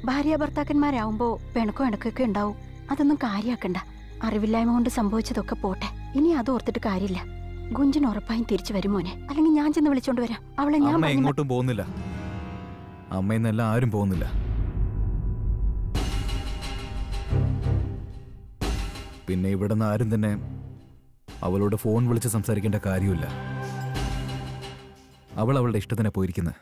ഭാര്യ ഭർത്താക്കന്മാരാവുമ്പോ പിണക്കോ ഇണക്കൊക്കെ ഉണ്ടാവും അതൊന്നും കാര്യാക്കണ്ട അറിവില്ലായ്മ കൊണ്ട് സംഭവിച്ചതൊക്കെ പോട്ടെ ഇനി അത് ഓർത്തിട്ട് കാര്യമില്ല ഗുഞ്ചൻ ഉറപ്പായും തിരിച്ചു വരും മോനെ അല്ലെങ്കിൽ ഞാൻ ചെന്ന് വിളിച്ചോണ്ട് വരാം അവളെ ഞാൻ അമ്മ പറഞ്ഞ- എങ്ങോട്ടും പോകുന്നില്ല അമ്മയെന്നല്ല ആരും പോകുന്നില്ല പിന്നെ ഇവിടുന്ന് ആരും തന്നെ അവളോട് ഫോൺ വിളിച്ച് സംസാരിക്കേണ്ട കാര്യമില്ല അവൾ അവളുടെ ഇഷ്ടത്തിനെ പോയിരിക്കുന്നത്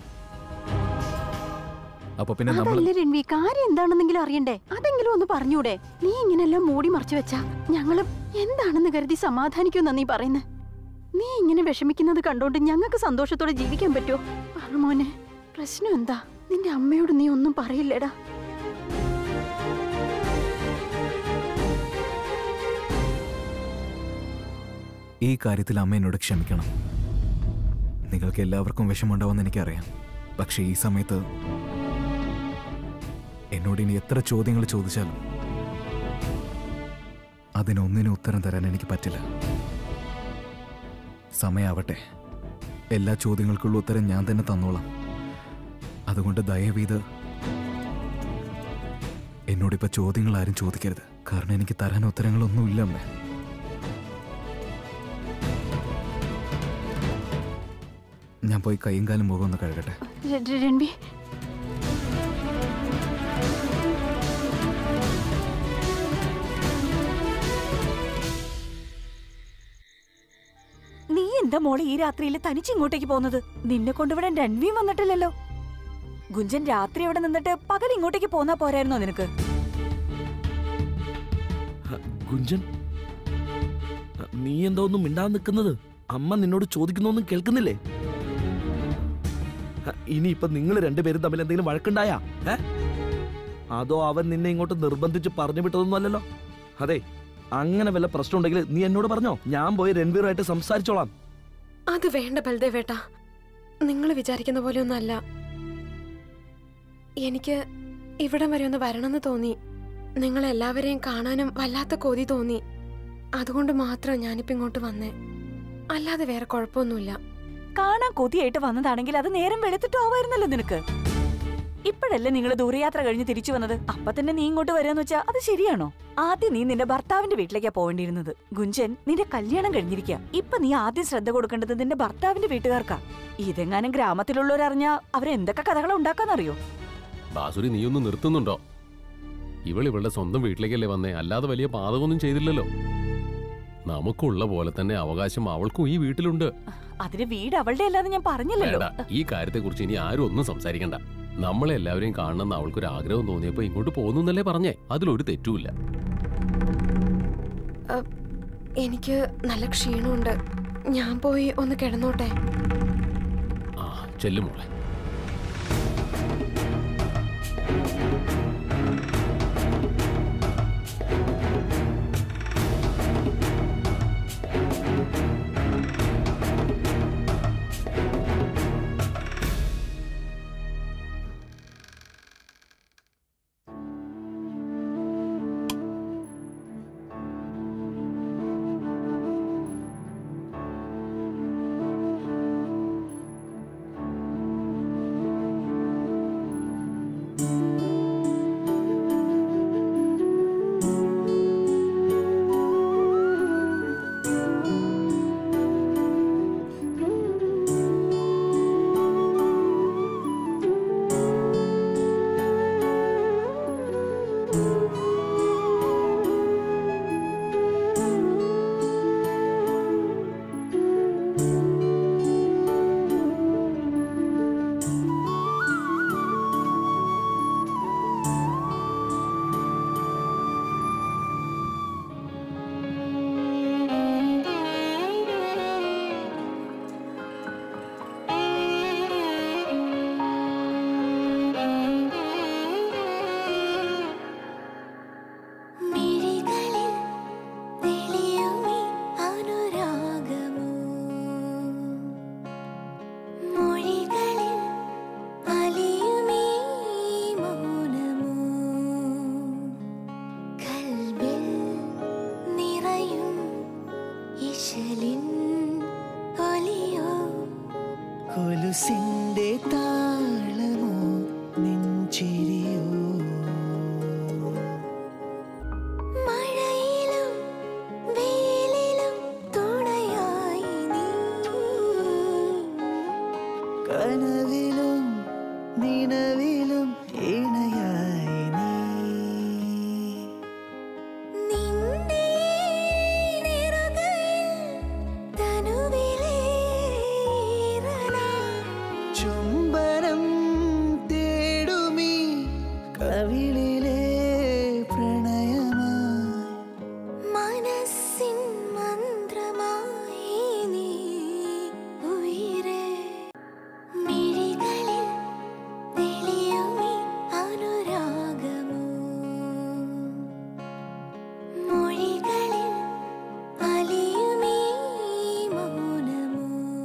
അപ്പൊ പിന്നെ നമ്മൾ അതല്ല രൺവി കാര്യം എന്താണെന്നെങ്കിലും അറിയണ്ടേ അതെങ്കിലും ഒന്ന് പറഞ്ഞൂടെ നീ ഇങ്ങനെല്ലാം മൂടി മറച്ചു വെച്ചാ ഞങ്ങള് എന്താണെന്ന് കരുതി സമാധാനിക്കുമെന്നാ നീ പറയുന്നത് നീ ഇങ്ങനെ വിഷമിക്കുന്നത് കണ്ടോണ്ട് ഞങ്ങൾക്ക് സന്തോഷത്തോടെ ജീവിക്കാൻ പറ്റുമോ പറ മോനെ പ്രശ്നം എന്താ നിന്റെ അമ്മയോട് നീ ഒന്നും പറയില്ലേടാ ഈ കാര്യത്തിൽ അമ്മ എന്നോട് ക്ഷമിക്കണം നിങ്ങൾക്ക് എല്ലാവർക്കും വിഷമമുണ്ടാവുമെന്ന് എനിക്കറിയാം പക്ഷേ ഈ സമയത്ത് എന്നോട് ഇനി എത്ര ചോദ്യങ്ങൾ ചോദിച്ചാലും അതിനൊന്നിനും ഉത്തരം തരാൻ എനിക്ക് പറ്റില്ല സമയാവട്ടെ എല്ലാ ചോദ്യങ്ങൾക്കുള്ള ഉത്തരം ഞാൻ തന്നെ തന്നോളാം അതുകൊണ്ട് ദയവീത് എന്നോടിപ്പോ ചോദ്യങ്ങൾ ആരും ചോദിക്കരുത് കാരണം എനിക്ക് തരാൻ ഉത്തരങ്ങളൊന്നുമില്ല അമ്മേ ഞാൻ പോയി കൈയും കാലും മുഖം ഒന്ന് കഴുകട്ടെ ര- ര- രൺവി നീ എന്താ മോളെ ഈ രാത്രിയിൽ തനിച്ച് ഇങ്ങോട്ടേക്ക് പോകുന്നത് നിന്നെ കൊണ്ടുവിടാൻ രൺവിയും വന്നിട്ടില്ലല്ലോ ഗുഞ്ചൻ രാത്രി അവിടെ നിന്നിട്ട് പകൽ ഇങ്ങോട്ടേക്ക് പോന്നാ പോരായിരുന്നോ നിനക്ക് ഗുഞ്ചൻ നീ എന്താ ഒന്നും മിണ്ടാതെ നിൽക്കുന്നത് അമ്മ നിന്നോട് ചോദിക്കുന്നൊന്നും കേൾക്കുന്നില്ലേ ഹ, ഇനിയിപ്പൊ നിങ്ങൾ രണ്ടുപേരും തമ്മിൽ എന്തെങ്കിലും വഴക്കുണ്ടായാ ഏ അതോ അവൻ നിന്നെ ഇങ്ങോട്ട് നിർബന്ധിച്ച് പറഞ്ഞു വിട്ടതൊന്നും അല്ലല്ലോ അതെ അങ്ങനെ വല്ല പ്രശ്നം ഉണ്ടെങ്കിൽ നീ എന്നോട് പറഞ്ഞോ ഞാൻ പോയി രൺവീറായിട്ട് സംസാരിച്ചോളാം അത് വേണ്ട ബൽദേവേട്ട നിങ്ങൾ വിചാരിക്കുന്ന പോലെ ഒന്നല്ല എനിക്ക് ഇവിടം വരെ ഒന്ന് വരണമെന്ന് തോന്നി നിങ്ങൾ എല്ലാവരെയും കാണാനും വല്ലാത്ത കൊതി തോന്നി അതുകൊണ്ട് മാത്രം ഞാനിപ്പോ ഇങ്ങോട്ട് വന്നേ അല്ലാതെ വേറെ കുഴപ്പമൊന്നുമില്ല കാണാൻ കൊതിയായിട്ട് വന്നതാണെങ്കിൽ അത് നേരം വെളുത്തിട്ടോ ആവായിരുന്നല്ലോ നിനക്ക് ഇപ്പോഴല്ലേ നിങ്ങൾ ദൂരയാത്ര കഴിഞ്ഞ് തിരിച്ചു വന്നത് അപ്പൊ തന്നെ നീ ഇങ്ങോട്ട് വരാന്ന് വെച്ചാ അത് ശരിയാണോ ആദ്യം നീ നിന്റെ ഭർത്താവിന്റെ വീട്ടിലേക്കാ പോവേണ്ടിയിരുന്നത് ഗുഞ്ചൻ നിന്റെ കല്യാണം കഴിഞ്ഞിരിക്കുക ഇപ്പൊ നീ ആദ്യം ശ്രദ്ധ കൊടുക്കേണ്ടത് നിന്റെ ഭർത്താവിന്റെ വീട്ടുകാർക്കാ ഇതെങ്ങാനും ഗ്രാമത്തിലുള്ളവരറിഞ്ഞാ അവരെന്തൊക്കെ കഥകൾ ഉണ്ടാക്കാന്നറിയോ ബാസുരി നീ ഒന്ന് നിർത്തുന്നുണ്ടോ ഇവൾ ഇവളുടെ സ്വന്തം വീട്ടിലേക്കല്ലേ വന്നേ അല്ലാതെ വലിയ പാതകമൊന്നും ചെയ്തില്ലല്ലോ നമുക്കുള്ള പോലെ തന്നെ അവകാശം അവൾക്കും ഈ വീട്ടിലുണ്ട് അതിന് വീട് അവളുടെ അല്ലാതെ ഞാൻ പറഞ്ഞില്ലല്ലോ വേണ്ട ഈ കാര്യത്തെക്കുറിച്ച് ഇനി ആരും ഒന്നും സംസാരിക്കണ്ട നമ്മളെ എല്ലാവരെയും കാണണമെന്ന് അവൾക്കൊരു ആഗ്രഹം തോന്നിയപ്പോ ഇങ്ങോട്ട് പോകുന്നു എന്നല്ലേ പറഞ്ഞേ അതിലൊരു തെറ്റുമില്ല എനിക്ക് നല്ല ക്ഷീണമുണ്ട് ഞാൻ പോയി ഒന്ന് കിടന്നോട്ടെ ആ ചെല്ലുമോളെ ആ കനവിലും ഇണയായി നീ നിന്റെ നിറകയിൽ തനുവിലേറനാം ചുംബനം തേടുമീ കവിളിലെ പ്രണയമായി മനസ്സിൻ മന്ത്രമായി നീ ഉയരെ മിഴികളിൽ തെളിയുമീ അനുരാഗമോ മൊഴികളിൽ അലിയുമീ മൗനമോ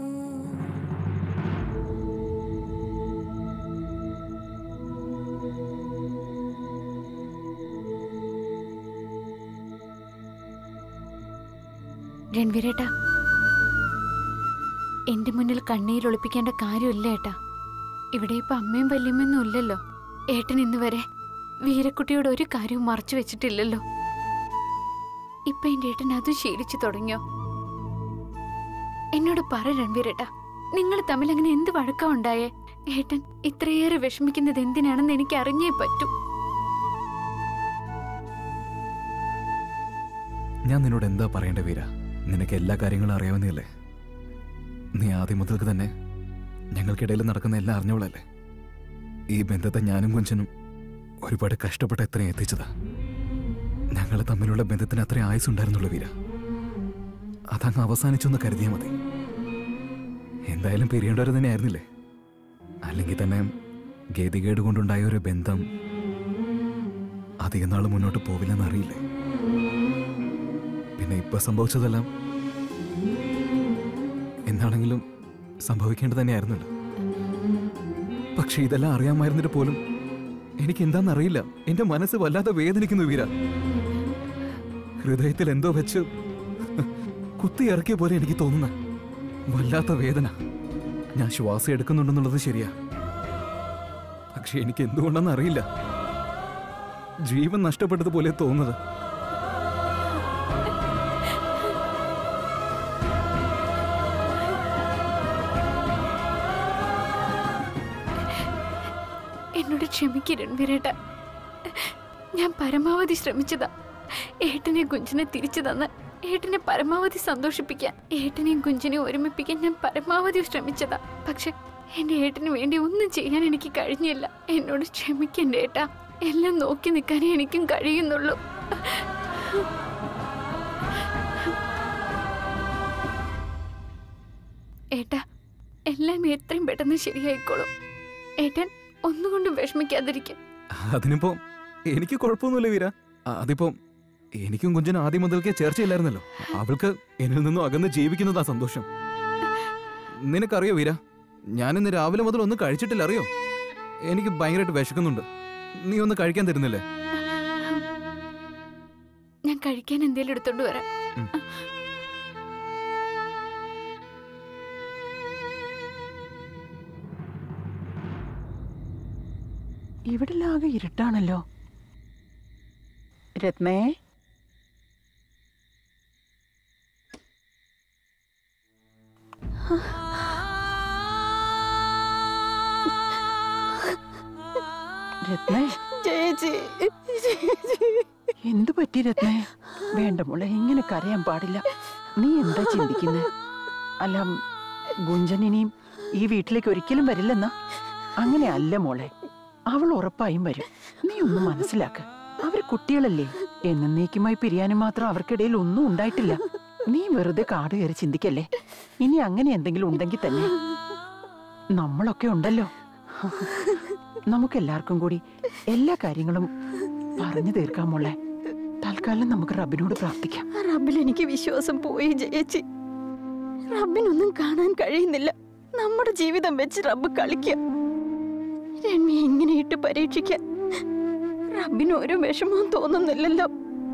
രൺവീരേട്ടാ എന്റെ മുന്നിൽ കണ്ണീർ ഒളിപ്പിക്കേണ്ട കാര്യമില്ല ഏട്ടാ ഇവിടെ ഇപ്പൊ അമ്മയും വല്യമ്മയൊന്നും ഇല്ലല്ലോ ഏട്ടൻ ഇന്ന് വരെ വീരക്കുട്ടിയോട് ഒരു കാര്യവും മറച്ചു വെച്ചിട്ടില്ലല്ലോ ഇപ്പൊ എന്റെ ഏട്ടൻ അതും ശീലിച്ചു തുടങ്ങിയോ എന്നോട് പറ രൺവീരേട്ടാ നിങ്ങൾ തമ്മിൽ അങ്ങനെ എന്ത് വഴക്കം ഉണ്ടായേ ഏട്ടൻ ഇത്രയേറെ വിഷമിക്കുന്നത് എന്തിനാണെന്ന് എനിക്ക് അറിഞ്ഞേ പറ്റൂ ഞാൻ നിന്നോട് എന്താ പറയേണ്ട വീര നിനക്ക് എല്ലാ കാര്യങ്ങളും അറിയാവുന്നതല്ലേ നീ ആദ്യം മുതൽക്ക് തന്നെ ഞങ്ങൾക്കിടയിൽ നടക്കുന്ന എല്ലാം അറിഞ്ഞവളല്ലേ ഈ ബന്ധത്തെ ഞാനും കുഞ്ചനും ഒരുപാട് കഷ്ടപ്പെട്ട് എത്രയും എത്തിച്ചതാ ഞങ്ങൾ തമ്മിലുള്ള ബന്ധത്തിന് അത്രയും ആയുസുണ്ടായിരുന്നുള്ളൂ വീര അതങ്ങ് അവസാനിച്ചു എന്ന് കരുതിയാൽ മതി എന്തായാലും പിരിയേണ്ടവർ തന്നെ ആയിരുന്നില്ലേ അല്ലെങ്കിൽ തന്നെ ഗതികേട് കൊണ്ടുണ്ടായ ഒരു ബന്ധം അധികം നാൾ മുന്നോട്ട് പോവില്ലെന്ന് അറിയില്ലേ പിന്നെ ഇപ്പൊ സംഭവിച്ചതെല്ലാം എന്താണെങ്കിലും സംഭവിക്കേണ്ടത് തന്നെയായിരുന്നല്ലോ പക്ഷെ ഇതെല്ലാം അറിയാമായിരുന്നിട്ട് പോലും എനിക്ക് എന്താണെന്നറിയില്ല എന്റെ മനസ്സ് വല്ലാതെ വേദനിക്കുന്നു വീര ഹൃദയത്തിൽ എന്തോ വെച്ച് കുത്തി ഇറക്കിയ പോലെ എനിക്ക് തോന്നുന്ന വല്ലാത്ത വേദന ഞാൻ ശ്വാസം എടുക്കുന്നുണ്ടെന്നുള്ളത് ശരിയാ പക്ഷെ എനിക്ക് എന്തുകൊണ്ടെന്ന് അറിയില്ല ജീവൻ നഷ്ടപ്പെട്ടതുപോലെ തോന്നുന്നത് എന്നോട് ക്ഷമിക്ക് രൺവീരേട്ട ഞാൻ പരമാവധി ശ്രമിച്ചതാ ഏട്ടനെ കുഞ്ചിനെ തിരിച്ചു തന്ന് ഏട്ടനെ പരമാവധി സന്തോഷിപ്പിക്കാൻ ഏട്ടനെയും കുഞ്ചിനെയും ഒരുമിപ്പിക്കാൻ ഞാൻ പരമാവധി ശ്രമിച്ചതാ പക്ഷെ എന്റെ ഏട്ടന് വേണ്ടി ഒന്നും ചെയ്യാൻ എനിക്ക് കഴിഞ്ഞില്ല എന്നോട് ക്ഷമിക്കണ്ട ഏട്ടാ എല്ലാം നോക്കി നിൽക്കാനേ എനിക്കും കഴിയുന്നുള്ളൂ ഏട്ടാ എല്ലാം എത്രയും പെട്ടെന്ന് ശരിയായിക്കോളും ഏട്ടൻ ഒന്നുകൊണ്ടും വിഷമിക്കാതിരിക്കും അതിനിപ്പോ എനിക്ക് കുഴപ്പമൊന്നുമില്ല വീര അ- അതിപ്പോ എനിക്കും കുഞ്ചനും ആദ്യം മുതൽക്കേ ചേർച്ചയില്ലായിരുന്നല്ലോ അവൾക്ക് എന്നിൽ നിന്നും അകന്ന് ജീവിക്കുന്നതാ സന്തോഷം നിനക്കറിയോ വീര ഞാൻ ഇന്ന് രാവിലെ മുതൽ ഒന്നും കഴിച്ചിട്ടില്ല അറിയോ എനിക്ക് ഭയങ്കരമായിട്ട് വിശക്കുന്നുണ്ട് നീ ഒന്ന് കഴിക്കാൻ തരുന്നില്ലേ ഞാൻ കഴിക്കാൻ എന്തേലും എടുത്തോണ്ട് വരാം ഉം. ഇവിടെല്ലാകെ ഇരുട്ടാണല്ലോ രത്നേ രത്നേ ചേച്ചി എന്തു പറ്റി രത്നേ വേണ്ട മോളെ ഇങ്ങനെ കരയാൻ പാടില്ല നീ എന്താ ചിന്തിക്കുന്നേ അല്ല ഗുഞ്ചൻ ഇനിയും ഈ വീട്ടിലേക്ക് ഒരിക്കലും വരില്ലെന്നാ അങ്ങനെ അല്ല മോളെ അവൾ ഉറപ്പായും വരും നീ ഒന്ന് മനസ്സിലാക്ക അവർ കുട്ടികളല്ലേ എന്നേക്കുമായി പിരിയാനും മാത്രം അവർക്കിടയിൽ ഒന്നും ഉണ്ടായിട്ടില്ല നീ വെറുതെ കാട് കയറി ചിന്തിക്കല്ലേ ഇനി അങ്ങനെ എന്തെങ്കിലും ഉണ്ടെങ്കിൽ തന്നെ നമ്മളൊക്കെ ഉണ്ടല്ലോ നമുക്കെല്ലാവർക്കും കൂടി എല്ലാ കാര്യങ്ങളും പറഞ്ഞു തീർക്കാം മോളെ തൽക്കാലം നമുക്ക് റബ്ബിനോട് പ്രാർത്ഥിക്കാം ആ റബ്ബിൽ എനിക്ക് വിശ്വാസം പോയി ചേച്ചി റബ്ബിനൊന്നും കാണാൻ കഴിയുന്നില്ല നമ്മുടെ ജീവിതം വെച്ച് റബ്ബ് കളിക്കുക രമ്യ എങ്ങനെ ഇട്ട് പരീക്ഷിക്കാൻ റബ്ബിന് ഒരു വിഷമവും തോന്നുന്നില്ലല്ലോ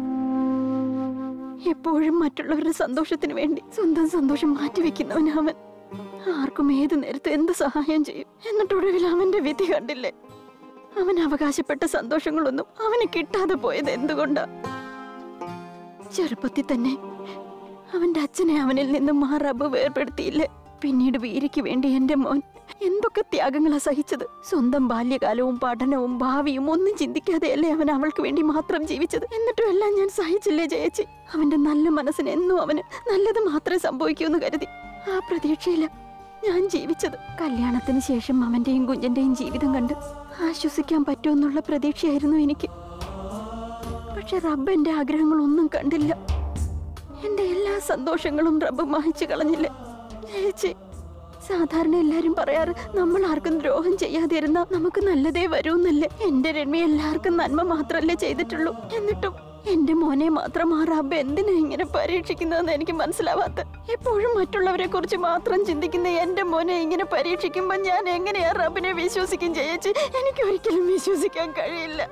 എപ്പോഴും മറ്റുള്ളവരുടെ സന്തോഷത്തിന് വേണ്ടി സ്വന്തം സന്തോഷം മാറ്റിവെക്കുന്നവനവൻ ആർക്കും ഏത് നേരത്ത് എന്ത് സഹായം ചെയ്യും എന്നിട്ടൊടുവിൽ അവന്റെ വിധി കണ്ടില്ലേ അവൻ അവകാശപ്പെട്ട സന്തോഷങ്ങളൊന്നും അവന് കിട്ടാതെ പോയത് എന്തുകൊണ്ടാ ചെറുപ്പത്തിൽ തന്നെ അവന്റെ അച്ഛനെ അവനിൽ നിന്നും ആ റബ്ബ് വേർപെടുത്തിയില്ലേ പിന്നീട് വീരയ്ക്ക് വേണ്ടി എന്റെ മോൻ എന്തൊക്കെ ത്യാഗങ്ങളാ സഹിച്ചത് സ്വന്തം ബാല്യകാലവും പഠനവും ഭാവിയും ഒന്നും ചിന്തിക്കാതെയല്ലേ അവൻ അവൾക്ക് വേണ്ടി മാത്രം ജീവിച്ചത് എന്നിട്ടും എല്ലാം ഞാൻ സഹിച്ചില്ലേ ജയച്ചി അവന്റെ നല്ല മനസ്സിന് എന്നും അവന് നല്ലത് മാത്രമേ സംഭവിക്കൂ എന്ന് കരുതി ആ പ്രതീക്ഷയില്ല ഞാൻ ജീവിച്ചത് കല്യാണത്തിന് ശേഷം അവന്റെയും കുഞ്ഞന്റെയും ജീവിതം കണ്ട് ആശ്വസിക്കാൻ പറ്റുമെന്നുള്ള പ്രതീക്ഷയായിരുന്നു എനിക്ക് പക്ഷെ റബ്ബ് എന്റെ ആഗ്രഹങ്ങളൊന്നും കണ്ടില്ല എന്റെ എല്ലാ സന്തോഷങ്ങളും റബ്ബ് മായ്ച്ചു കളഞ്ഞില്ല ചേച്ചി സാധാരണ എല്ലാരും പറയാറ് നമ്മൾ ആർക്കും ദ്രോഹം ചെയ്യാതിരുന്ന നമുക്ക് നല്ലതേ വരൂന്നല്ലേ എന്റെ രൺമി എല്ലാവർക്കും നന്മ മാത്രല്ലേ ചെയ്തിട്ടുള്ളൂ എന്നിട്ടും എന്റെ മോനെ മാത്രം ആ റബ്ബ് എന്തിനാ ഇങ്ങനെ പരീക്ഷിക്കുന്നതെന്ന് എനിക്ക് മനസ്സിലാവാത്ത എപ്പോഴും മറ്റുള്ളവരെ കുറിച്ച് മാത്രം ചിന്തിക്കുന്ന എന്റെ മോനെ ഇങ്ങനെ പരീക്ഷിക്കുമ്പോ ഞാൻ എങ്ങനെയാ റബ്ബിനെ വിശ്വസിക്കും ചേച്ചി എനിക്ക് ഒരിക്കലും വിശ്വസിക്കാൻ കഴിയില്ല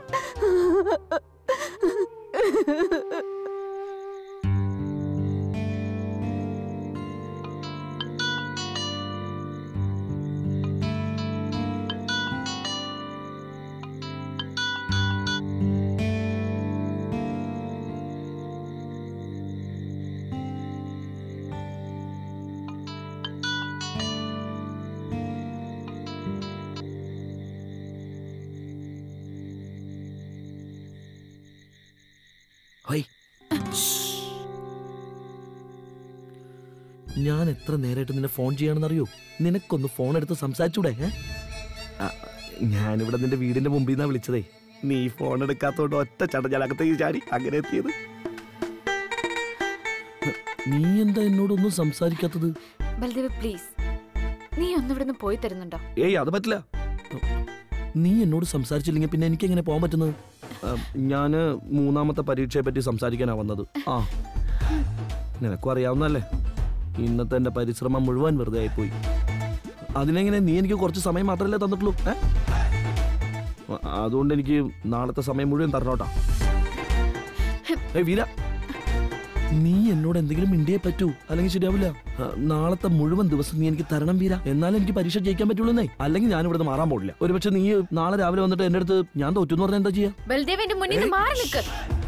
ഹൈ ഞാൻ എത്ര നേരമായിട്ട് നിന്നെ ഫോൺ ചെയ്യാണെന്ന് അറിയോ നിനക്കൊന്ന് ഫോൺ എടുത്ത് സംസാരിച്ചൂടെ ഏ? ആ, ഞാനിവിടെ നിന്റെ വീടിന്റെ മുമ്പിൽ നിന്നാ വിളിച്ചതേ നീ ഫോൺ എടുക്കാത്തോണ്ട് ഒറ്റ ചട ഞാൻ അകത്തേക്ക് ചാടി അങ്ങനെ എത്തിയത് നീ എന്താ എന്നോടൊന്നും സംസാരിക്കാത്തത് ബൽദേവ് പ്ലീസ് നീ ഒന്ന് ഇവിടുന്ന് പോയി തരുന്നുണ്ടോ ഏയ് അത് പറ്റില്ല നീ എന്നോട് സംസാരിച്ചില്ലെങ്കിൽ പിന്നെ എനിക്ക് എങ്ങനെ പോകാൻ പറ്റുന്നത് ഞാൻ മൂന്നാമത്തെ പരീക്ഷയെ പറ്റി സംസാരിക്കാനാ വന്നത് ആ നിനക്കും അറിയാവുന്നല്ലേ ഇന്നത്തെ എന്റെ പരിശ്രമം മുഴുവൻ വെറുതെ ആയിപ്പോയി അതിനെങ്ങനെ നീ എനിക്ക് കുറച്ച് സമയം മാത്രമല്ലേ തന്നിട്ടുള്ളൂ ഏ? അ- അതുകൊണ്ട് എനിക്ക് നാളത്തെ സമയം മുഴുവൻ തരണോട്ടാ ഏയ് വീര നീ എന്നോട് എന്തെങ്കിലും മിണ്ടിയേ പറ്റൂ അല്ലെങ്കിൽ ശരിയാവില്ല ആ, നാളത്തെ മുഴുവൻ ദിവസം നീ എനിക്ക് തരണം വീര എന്നാലും എനിക്ക് പരീക്ഷ ജയിക്കാൻ പറ്റുള്ളൂന്നേ അല്ലെങ്കിൽ ഞാൻ ഇവിടുന്ന് മാറാൻ പോകില്ല ഒരുപക്ഷെ നീ നാളെ രാവിലെ വന്നിട്ട് എന്റെ അടുത്ത് ഞാൻ തോറ്റു എന്ന് പറഞ്ഞാൽ എന്താ ചെയ്യാ ബൽദേവിന്റെ മുന്നിൽ നിന്ന് മാറി നിൽക്ക്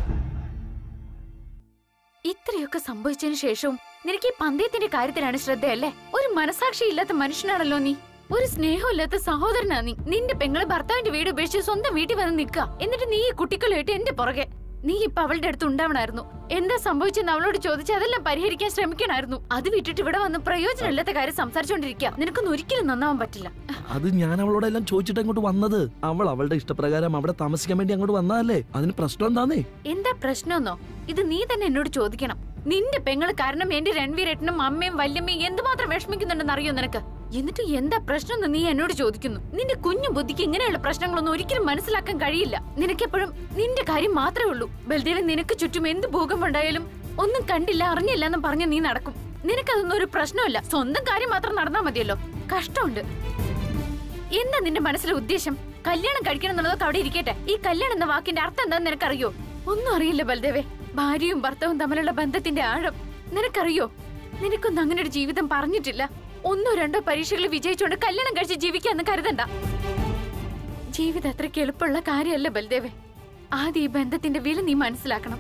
ഇത്രയൊക്കെ സംഭവിച്ചതിന് ശേഷവും നിനക്ക് ഈ പന്തയത്തിന്റെ കാര്യത്തിലാണ് ശ്രദ്ധയല്ലേ ഒരു മനസാക്ഷി ഇല്ലാത്ത മനുഷ്യനാണല്ലോ നീ ഒരു സ്നേഹമില്ലാത്ത സഹോദരനാ നീ നിന്റെ പെങ്ങളെ ഭർത്താവിന്റെ വീട് ഉപേക്ഷിച്ച് സ്വന്തം വീട്ടിൽ വന്ന് നിൽക്കുക എന്നിട്ട് നീ ഈ കുട്ടികളുമായിട്ട് എന്റെ പുറകെ നീ ഇപ്പൊ അവളുടെ അടുത്ത് ഉണ്ടാവണായിരുന്നു എന്താ സംഭവിച്ചെന്ന് അവളോട് ചോദിച്ച് അതെല്ലാം പരിഹരിക്കാൻ ശ്രമിക്കണായിരുന്നു അത് വിട്ടിട്ട് ഇവിടെ വന്ന് പ്രയോജനമില്ലാത്ത കാര്യം സംസാരിച്ചോണ്ടിരിക്കുക നിനക്കൊന്നും ഒരിക്കലും നന്നാവാൻ പറ്റില്ല അത് ഞാൻ അവളോടെല്ലാം ചോദിച്ചിട്ട് അങ്ങോട്ട് വന്നത് അവൾ അവളുടെ ഇഷ്ടപ്രകാരം അവിടെ താമസിക്കാൻ വേണ്ടി അങ്ങോട്ട് വന്നതല്ലേ അതിന് പ്രശ്നം എന്താന്നേ എന്താ പ്രശ്നമെന്നോ ഇത് നീ തന്നെ എന്നോട് ചോദിക്കണം നിന്റെ പെങ്ങള് കാരണം എന്റെ രൺവീരേട്ടനും അമ്മയും വല്യമ്മയും എന്തുമാത്രം വിഷമിക്കുന്നുണ്ടെന്ന് അറിയോ നിനക്ക് എന്നിട്ട് എന്താ പ്രശ്നം നീ എന്നോട് ചോദിക്കുന്നു നിന്റെ കുഞ്ഞു ബുദ്ധിക്ക് ഇങ്ങനെയുള്ള പ്രശ്നങ്ങളൊന്നും ഒരിക്കലും മനസ്സിലാക്കാൻ കഴിയില്ല നിനക്കെപ്പോഴും നിന്റെ കാര്യം മാത്രമേ ഉള്ളൂ ബൽദേവൻ നിനക്ക് ചുറ്റും എന്ത് ഭൂകമ്പം ഉണ്ടായാലും ഒന്നും കണ്ടില്ല അറിഞ്ഞില്ല എന്ന് പറഞ്ഞ് നീ നടക്കും നിനക്കതൊന്നും ഒരു പ്രശ്നമില്ല സ്വന്തം കാര്യം മാത്രം നടന്നാ മതിയല്ലോ കഷ്ടമുണ്ട് എന്താ നിന്റെ മനസ്സിലെ ഉദ്ദേശം കല്യാണം കഴിക്കണം എന്നുള്ളതൊക്കെ അവിടെ ഇരിക്കട്ടെ ഈ കല്യാണം എന്ന വാക്കിന്റെ അർത്ഥം എന്താന്ന് നിനക്കറിയോ ഒന്നും അറിയില്ല ബൽദേവേ ഭാര്യയും ഭർത്താവും തമ്മിലുള്ള ബന്ധത്തിന്റെ ആഴം നിനക്കറിയോ നിനക്കൊന്നും അങ്ങനെ ഒരു ജീവിതം പറഞ്ഞിട്ടില്ല ഒന്നോ രണ്ടോ പരീക്ഷകൾ വിജയിച്ചുകൊണ്ട് കല്യാണം കഴിച്ച് ജീവിക്കാന്ന് കരുതണ്ട ജീവിതം അത്രയ്ക്ക് എളുപ്പമുള്ള കാര്യമല്ല ബൽദേവേ ആദ്യം ഈ ബന്ധത്തിന്റെ വില നീ മനസ്സിലാക്കണം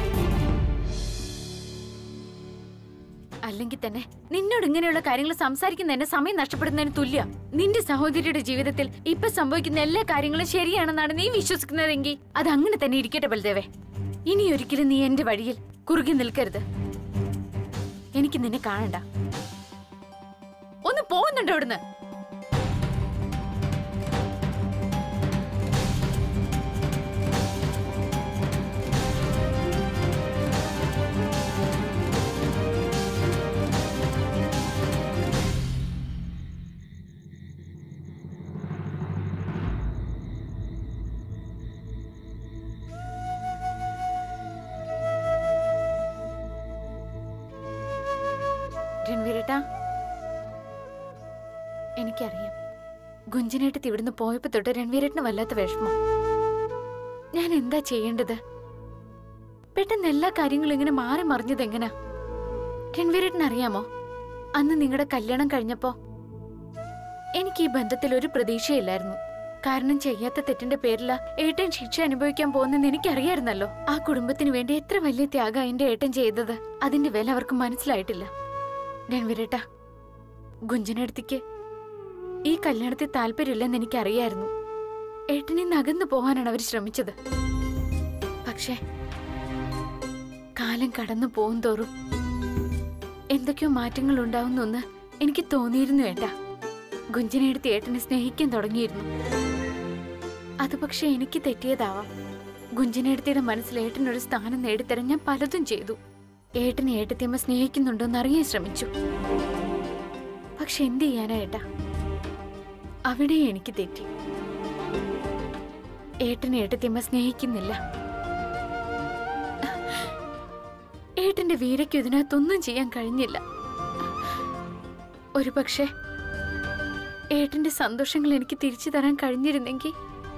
അല്ലെങ്കിൽ തന്നെ നിന്നോട് ഇങ്ങനെയുള്ള കാര്യങ്ങൾ സംസാരിക്കുന്ന എന്നെ സമയം നഷ്ടപ്പെടുന്നതിന് തുല്യ നിന്റെ സഹോദരിയുടെ ജീവിതത്തിൽ ഇപ്പൊ സംഭവിക്കുന്ന എല്ലാ കാര്യങ്ങളും ശരിയാണെന്നാണ് നീ വിശ്വസിക്കുന്നതെങ്കിൽ അത് അങ്ങനെ തന്നെ ഇരിക്കട്ടെ ബൽദേവേ ഇനി ഒരിക്കലും നീ എന്റെ വഴിയിൽ കുറുകി നിൽക്കരുത് എനിക്ക് നിന്നെ കാണണ്ട ഒന്ന് പോകുന്നുണ്ടോ ഇവിടുന്ന് രൺവീരേട്ടാ എനിക്കറിയാം ഗുഞ്ചനേട്ടത്തി ഇവിടുന്ന് പോയപ്പോ തൊട്ട് രൺവീരേട്ടന് വല്ലാത്ത വിഷമം ഞാൻ എന്താ ചെയ്യേണ്ടത് പെട്ടെന്ന് എല്ലാ കാര്യങ്ങളും ഇങ്ങനെ മാറി മറിഞ്ഞത് എങ്ങനാ രൺവീരേട്ടന് അറിയാമോ അന്ന് നിങ്ങളുടെ കല്യാണം കഴിഞ്ഞപ്പോ എനിക്ക് ഈ ബന്ധത്തിൽ ഒരു പ്രതീക്ഷയില്ലായിരുന്നു കാരണം ചെയ്യാത്ത തെറ്റിന്റെ പേരില ഏട്ടൻ ശിക്ഷ അനുഭവിക്കാൻ പോകുന്നെന്ന് എനിക്കറിയായിരുന്നല്ലോ ആ കുടുംബത്തിന് വേണ്ടി എത്ര വലിയ ത്യാഗം എന്റെ ഏട്ടൻ ചെയ്തത് അതിന്റെ വില അവർക്ക് മനസ്സിലായിട്ടില്ല രൺവീരേട്ടാ ഗുഞ്ചനടുത്തേക്ക് ഈ കല്യാണത്തിൽ താല്പര്യമില്ലെന്ന് എനിക്കറിയായിരുന്നു ഏട്ടനെ നകന്നു പോകാനാണ് അവർ ശ്രമിച്ചത് പക്ഷേ കാലം കടന്നു പോകും തോറും എന്തൊക്കെയോ മാറ്റങ്ങൾ ഉണ്ടാവുന്നെന്ന് എനിക്ക് തോന്നിയിരുന്നു ഏട്ടാ ഗുഞ്ചനെടുത്ത് ഏട്ടനെ സ്നേഹിക്കാൻ തുടങ്ങിയിരുന്നു അത് പക്ഷെ എനിക്ക് തെറ്റിയതാവാം ഗുഞ്ചനെടുത്തിയുടെ മനസ്സിൽ ഏട്ടനൊരു സ്ഥാനം നേടിത്തരാൻ ഞാൻ പലതും ചെയ്തു ഏട്ടനെ ഏട്ടത്തിയമ്മ സ്നേഹിക്കുന്നുണ്ടോന്ന് അറിയാൻ ശ്രമിച്ചു പക്ഷെ എന്ത് ചെയ്യാനാ ഏട്ടാ അവിടെ എനിക്ക് തെറ്റി ഏട്ടനെ ഏട്ടത്തിയമ്മ സ്നേഹിക്കുന്നില്ല ഏട്ടന്റെ വീരയ്ക്ക് ഇതിനകത്തൊന്നും ചെയ്യാൻ കഴിഞ്ഞില്ല ഒരു പക്ഷേ ഏട്ടന്റെ സന്തോഷങ്ങൾ എനിക്ക് തിരിച്ചു തരാൻ കഴിഞ്ഞിരുന്നെങ്കിൽ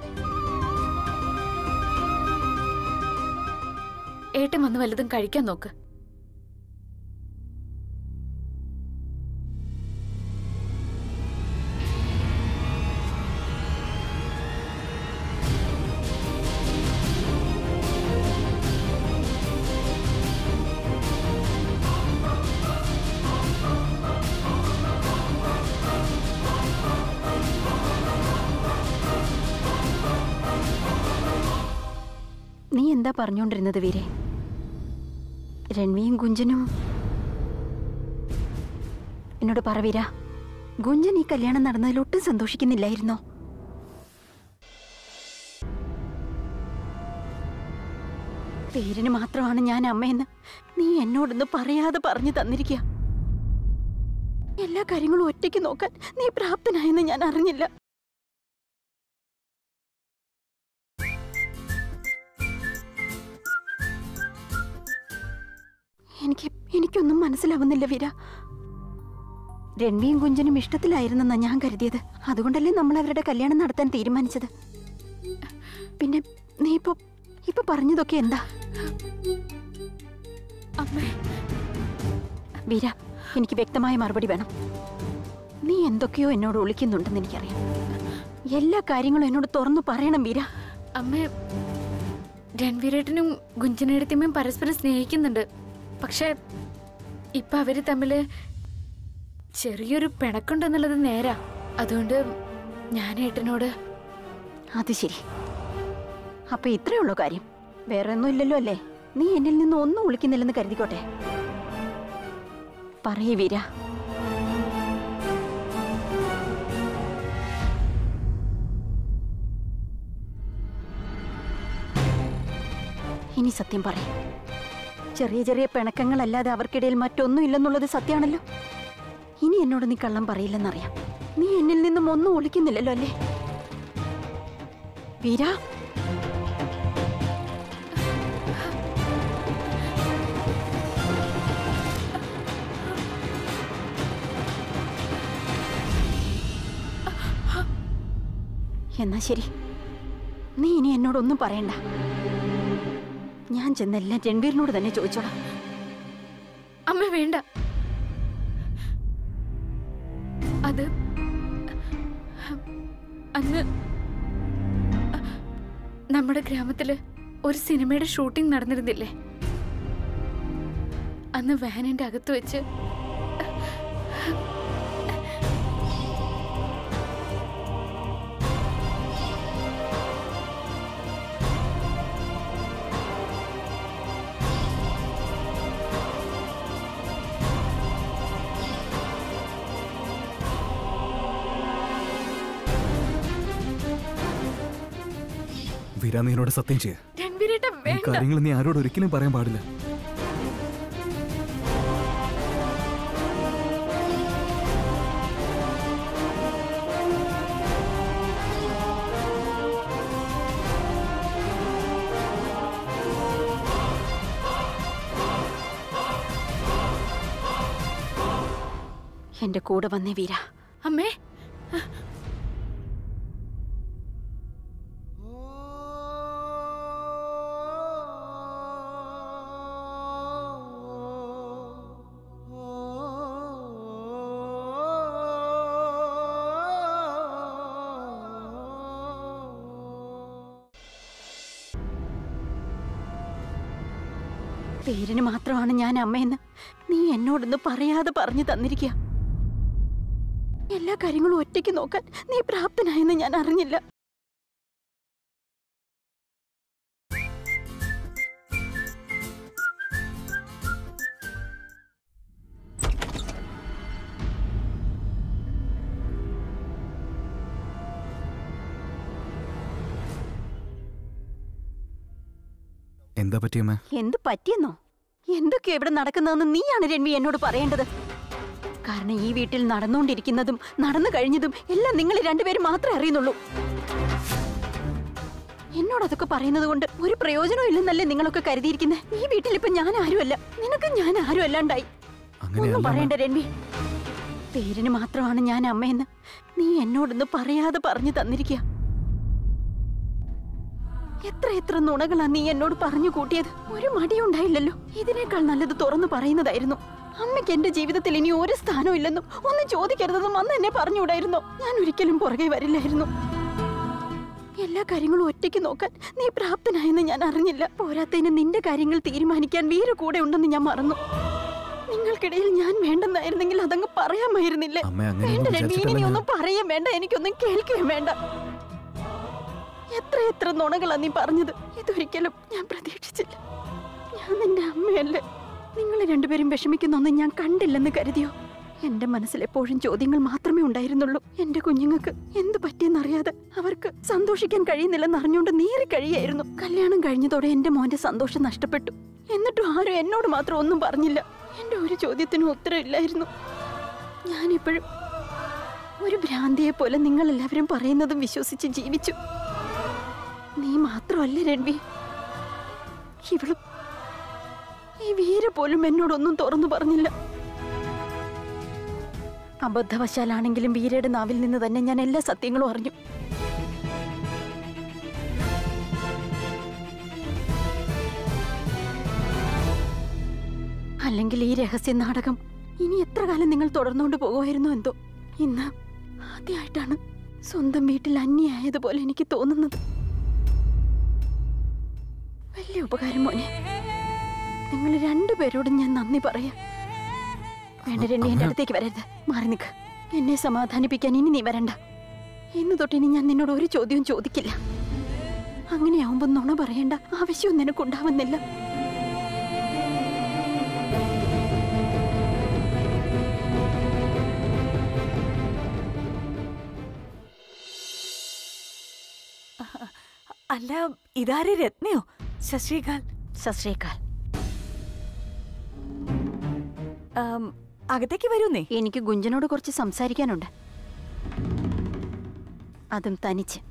ഏട്ടൻ വന്ന് വല്ലതും കഴിക്കാൻ നോക്ക് നീ എന്താ പറഞ്ഞുകൊണ്ടിരുന്നത് വീരെ രൺവിയും ഗുഞ്ചനും എന്നോട് പറ വീര ഗുഞ്ചൻ ഈ കല്യാണം നടന്നതിൽ ഒട്ടും സന്തോഷിക്കുന്നില്ലായിരുന്നോ പേരിന് മാത്രമാണ് ഞാൻ അമ്മയെന്ന് നീ എന്നോടൊന്ന് പറയാതെ പറഞ്ഞു തന്നിരിക്കുക എല്ലാ കാര്യങ്ങളും ഒറ്റയ്ക്ക് നോക്കാൻ നീ പ്രാപ്തനായെന്ന് ഞാൻ അറിഞ്ഞില്ല എനിക്ക് എനിക്കൊന്നും മനസ്സിലാവുന്നില്ല വീര രൺവിയും കുഞ്ചനും ഇഷ്ടത്തിലായിരുന്നെന്നാ ഞാൻ കരുതിയത് അതുകൊണ്ടല്ലേ നമ്മൾ അവരുടെ കല്യാണം നടത്താൻ തീരുമാനിച്ചത് പിന്നെ നീ ഇപ്പൊ ഇപ്പൊ പറഞ്ഞതൊക്കെ എന്താ അമ്മേ വീര എനിക്ക് വ്യക്തമായ മറുപടി വേണം നീ എന്തൊക്കെയോ എന്നോട് ഒളിക്കുന്നുണ്ടെന്ന് എനിക്കറിയാം എല്ലാ കാര്യങ്ങളും എന്നോട് തുറന്നു പറയണം വീര അമ്മ രൺവീരേട്ടനും ഗുഞ്ചനേടത്തിയമ്മയും പരസ്പരം സ്നേഹിക്കുന്നുണ്ട് പക്ഷെ ഇപ്പൊ അവര് തമ്മില് ചെറിയൊരു പിണക്കുണ്ടെന്നുള്ളത് നേരാ അതുകൊണ്ട് ഞാൻ ഏട്ടനോട് അത് ശരി അപ്പൊ ഇത്രയേ ഉള്ളൂ കാര്യം വേറെ ഒന്നും ഇല്ലല്ലോ അല്ലേ നീ എന്നിൽ നിന്ന് ഒന്നും ഒളിക്കുന്നില്ലെന്ന് കരുതിക്കോട്ടെ പറയേ വീര ഇനി സത്യം പറയും ചെറിയ ചെറിയ പിണക്കങ്ങളല്ലാതെ അവർക്കിടയിൽ മറ്റൊന്നും ഇല്ലെന്നുള്ളത് സത്യമാണല്ലോ ഇനി എന്നോട് നീ കള്ളം പറയില്ലെന്നറിയാം നീ എന്നിൽ നിന്നും ഒന്നും ഒളിക്കുന്നില്ലല്ലോ അല്ലേ വീര എന്നാ ശരി നീ ഇനി എന്നോടൊന്നും പറയണ്ട ഞാൻ ചെന്നെല്ലാം രൺവീറിനോട് തന്നെ ചോദിച്ചോളാം അമ്മ വേണ്ട അത് അന്ന് നമ്മുടെ ഗ്രാമത്തില് ഒരു സിനിമയുടെ ഷൂട്ടിംഗ് നടന്നിരുന്നില്ലേ അന്ന് വാനിന്റെ അകത്ത് വെച്ച് വീര നീ എന്നോട് സത്യം ചെയ്യ രൺവീരേട്ട ഈ വേണ്ട കാര്യങ്ങൾ നീ ആരോട് ഒരിക്കലും പറയാൻ പാടില്ല എന്റെ കൂടെ വന്നേ വീര അമ്മേ പേരിന് മാത്രമാണ് ഞാൻ അമ്മയെന്ന് നീ എന്നോടൊന്ന് പറയാതെ പറഞ്ഞു തന്നിരിക്കുക എല്ലാ കാര്യങ്ങളും ഒറ്റയ്ക്ക് നോക്കാൻ നീ പ്രാപ്തനായെന്ന് ഞാൻ അറിഞ്ഞില്ല എന്താ പറ്റിയമ്മേ എന്ത് പറ്റിയെന്നോ എന്തൊക്കെയാ ഇവിടെ നടക്കുന്നതെന്ന് നീയാണ് രൺവി എന്നോട് പറയേണ്ടത് കാരണം ഈ വീട്ടിൽ നടന്നുകൊണ്ടിരിക്കുന്നതും നടന്നു കഴിഞ്ഞതും എല്ലാം നിങ്ങൾ രണ്ടുപേരും മാത്രമേ അറിയുന്നുള്ളൂ എന്നോട് അതൊക്കെ പറയുന്നത് കൊണ്ട് ഒരു പ്രയോജനവും ഇല്ലെന്നല്ലേ നിങ്ങളൊക്കെ കരുതിയിരിക്കുന്നത് ഈ വീട്ടിൽ ഇപ്പൊ ഞാൻ ആരുമല്ല നിനക്ക് ഞാൻ ആരും അല്ലാണ്ടായി ഒന്നും അങ്ങനെയല്ല പറയണ്ട രൺവി പേരിന് മാത്രമാണ് ഞാൻ അമ്മയെന്ന് നീ എന്നോടൊന്ന് പറയാതെ പറഞ്ഞു തന്നിരിക്കുക എത്ര എത്ര നുണകളാ നീ എന്നോട് പറഞ്ഞു കൂട്ടിയത് ഒരു മടിയുണ്ടായില്ലല്ലോ ഇതിനേക്കാൾ നല്ലത് തുറന്നു പറയുന്നതായിരുന്നു അമ്മയ്ക്ക് എന്റെ ജീവിതത്തിൽ ഇനി ഒരു സ്ഥാനവും ഇല്ലെന്നും ഒന്നും ചോദിക്കരുതെന്നും അന്ന് എന്നെ പറഞ്ഞുകൂടായിരുന്നോ ഞാൻ ഒരിക്കലും പുറകെ വരില്ലായിരുന്നു എല്ലാ കാര്യങ്ങളും ഒറ്റയ്ക്ക് നോക്കാൻ നീ പ്രാപ്തനായെന്ന് ഞാൻ അറിഞ്ഞില്ല പോരാത്തതിന് നിന്റെ കാര്യങ്ങൾ തീരുമാനിക്കാൻ വീര കൂടെ ഉണ്ടെന്ന് ഞാൻ മറന്നു നിങ്ങൾക്കിടയിൽ ഞാൻ വേണ്ടെന്നായിരുന്നെങ്കിൽ അതങ്ങ് പറയാമായിരുന്നില്ലേ അമ്മ വേണ്ട അങ്ങനെയൊന്നും രൺവി, വിചാരിച്ചിട്ടല്ല ഇനി ഞാൻ ഒന്നും പറയും വേണ്ട എനിക്കൊന്നും കേൾക്കുകയും വേണ്ട എത്ര എത്ര നുണകളാ നീ പറഞ്ഞത് ഇതൊരിക്കലും ഞാൻ പ്രതീക്ഷിച്ചില്ല ഞാൻ നിന്റെ അമ്മയല്ലേ നിങ്ങൾ രണ്ടുപേരും വിഷമിക്കുന്നൊന്നും ഞാൻ കണ്ടില്ലെന്ന് കരുതിയോ എന്റെ മനസ്സിൽ എപ്പോഴും ചോദ്യങ്ങൾ മാത്രമേ ഉണ്ടായിരുന്നുള്ളൂ എന്റെ കുഞ്ഞുങ്ങൾക്ക് എന്ത് പറ്റിയെന്നറിയാതെ അവർക്ക് സന്തോഷിക്കാൻ കഴിയുന്നില്ലെന്ന് അറിഞ്ഞുകൊണ്ട് നീറി കഴിയായിരുന്നു കല്യാണം കഴിഞ്ഞതോടെ എന്റെ മോന്റെ സന്തോഷം നഷ്ടപ്പെട്ടു എന്നിട്ടും ആരും എന്നോട് മാത്രം ഒന്നും പറഞ്ഞില്ല എന്റെ ഒരു ചോദ്യത്തിനും ഉത്തരവില്ലായിരുന്നു ഞാനിപ്പോഴും ഒരു ഭ്രാന്തിയെ പോലെ നിങ്ങൾ എല്ലാവരും പറയുന്നതും വിശ്വസിച്ച് ജീവിച്ചു നീ മാത്രമല്ല രൺവി ഇവളും ഈ വീര പോലും എന്നോടൊന്നും തുറന്നു പറഞ്ഞില്ല അബദ്ധവശാലാണെങ്കിലും വീരയുടെ നാവിൽ നിന്ന് തന്നെ ഞാൻ എല്ലാ സത്യങ്ങളും അറിഞ്ഞു അല്ലെങ്കിൽ ഈ രഹസ്യ നാടകം ഇനി എത്ര കാലം നിങ്ങൾ തുടർന്നുകൊണ്ട് പോകുമായിരുന്നോ എന്തോ ഇന്ന് ആദ്യമായിട്ടാണ് സ്വന്തം വീട്ടിൽ അന്യായതുപോലെ എനിക്ക് തോന്നുന്നത് വലിയ ഉപകാരം മോനെ നിങ്ങൾ രണ്ടുപേരോടും ഞാൻ നന്ദി പറയാം വേണ്ട രണ്ടി എന്റെ അടുത്തേക്ക് വരരുത് മാറി നിൽക്ക് എന്നെ സമാധാനിപ്പിക്കാൻ ഇനി നീ വരണ്ട ഇന്ന് തൊട്ട് ഇനി ഞാൻ നിന്നോട് ഒരു ചോദ്യവും ചോദിക്കില്ല അങ്ങനെയാവുമ്പോ നുണ പറയേണ്ട ആവശ്യവും നിനക്കുണ്ടാവുന്നില്ല അല്ല ഇതാരെ രത്നയോ ശശ്രീകാൽ സശ്രീകാൽ ആം, അകത്തേക്ക് വരൂന്നേ എനിക്ക് ഗുഞ്ചനോട് കുറച്ച് സംസാരിക്കാനുണ്ട് അതും തനിച്ച്